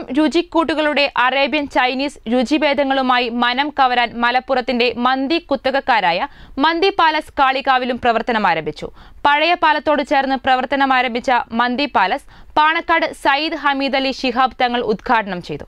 രുചിക്കൂട്ടുകളുടെ Arabian Chinese രുചിഭേദങ്ങളുമായി മനം കവരാൻ മലപ്പുറത്തിന്റെ മന്തി കുത്തകക്കാരായ മന്തി palace കാളികാവിലും പ്രവർത്തനം ആരംഭിച്ചു പഴയ പാലത്തോട് ചേർന്ന് പ്രവർത്തനം ആരംഭിച്ച മന്തി പാലസ് പാണക്കാട് സയ്യിദ് ഹമീദ് അലി ശിഹാബ് തങ്ങൾ ഉദ്ഘാടനം ചെയ്തു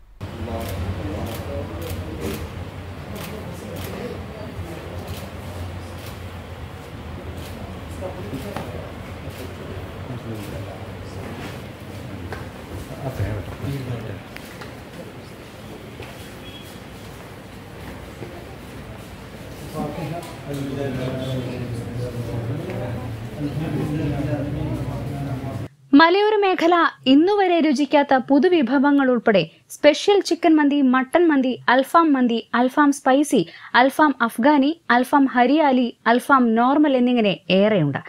മലയോര മേഖല ഇന്നുവരെ രുചിക്കാത്ത പുതുവിഭവങ്ങൾ ഉൾപ്പെടെ സ്പെഷ്യൽ ചിക്കൻ മന്തി മട്ടൻ മന്തി അൽഫാം മന്തി അൽഫാം സ്പൈസി അൽഫാം അഫ്ഗാനി അൽഫാം ഹരിയാലി അൽഫാം നോർമൽ എന്നിങ്ങനെ ഏറെയുണ്ട്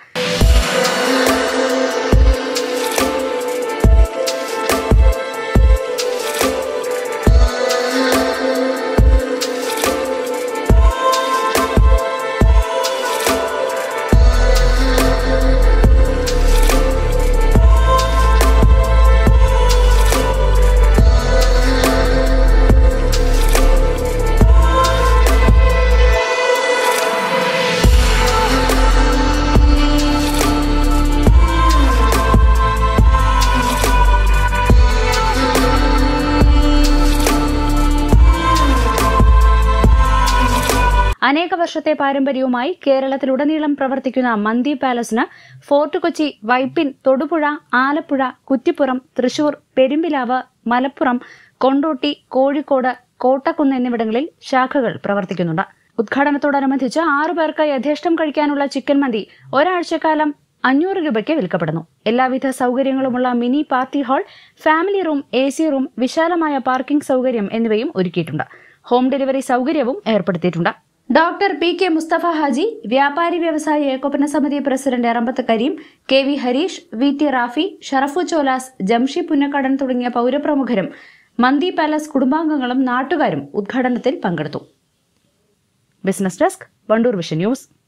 അനേക വർഷത്തെ പാരമ്പര്യവുമായി കേരളത്തിലുടനീളം പ്രവർത്തിക്കുന്ന മന്തി പാലസിന് ഫോർട്ട് കൊച്ചി വൈപ്പിൻ തൊടുപുഴ ആലപ്പുഴ കുറ്റിപ്പുറം തൃശൂർ പെരുമ്പിലാവ് മലപ്പുറം കൊണ്ടോട്ടി കോഴിക്കോട് കോട്ടക്കുന്ന് എന്നിവിടങ്ങളിൽ ശാഖകൾ പ്രവർത്തിക്കുന്നുണ്ട് ഉദ്ഘാടനത്തോടനുബന്ധിച്ച് ആറു പേർക്ക് യഥേഷ്ടം കഴിക്കാനുള്ള ചിക്കൻ മന്തി ഒരാഴ്ചക്കാലം അഞ്ഞൂറ് രൂപയ്ക്ക് വിൽക്കപ്പെടുന്നു എല്ലാവിധ സൗകര്യങ്ങളുമുള്ള mini party hall family room A C room വിശാലമായ പാർക്കിംഗ് സൗകര്യം എന്നിവയും ഒരുക്കിയിട്ടുണ്ട് ഹോം ഡെലിവറി സൗകര്യവും ഏർപ്പെടുത്തിയിട്ടുണ്ട് doctor P K Mustafa Haji വ്യാപാരി വ്യവസായ ഏകോപന സമിതി president Erambath Kareem K V Hareesh V T Rafi Sharafu Cholas Jamshi Punnakkadan തുടങ്ങിയ പൗരപ്രമുഖരും മന്തി പാലസ് കുടുംബാംഗങ്ങളും നാട്ടുകാരും ഉദ്ഘാടനത്തിൽ പങ്കെടുത്തു business desk Wandoor vision news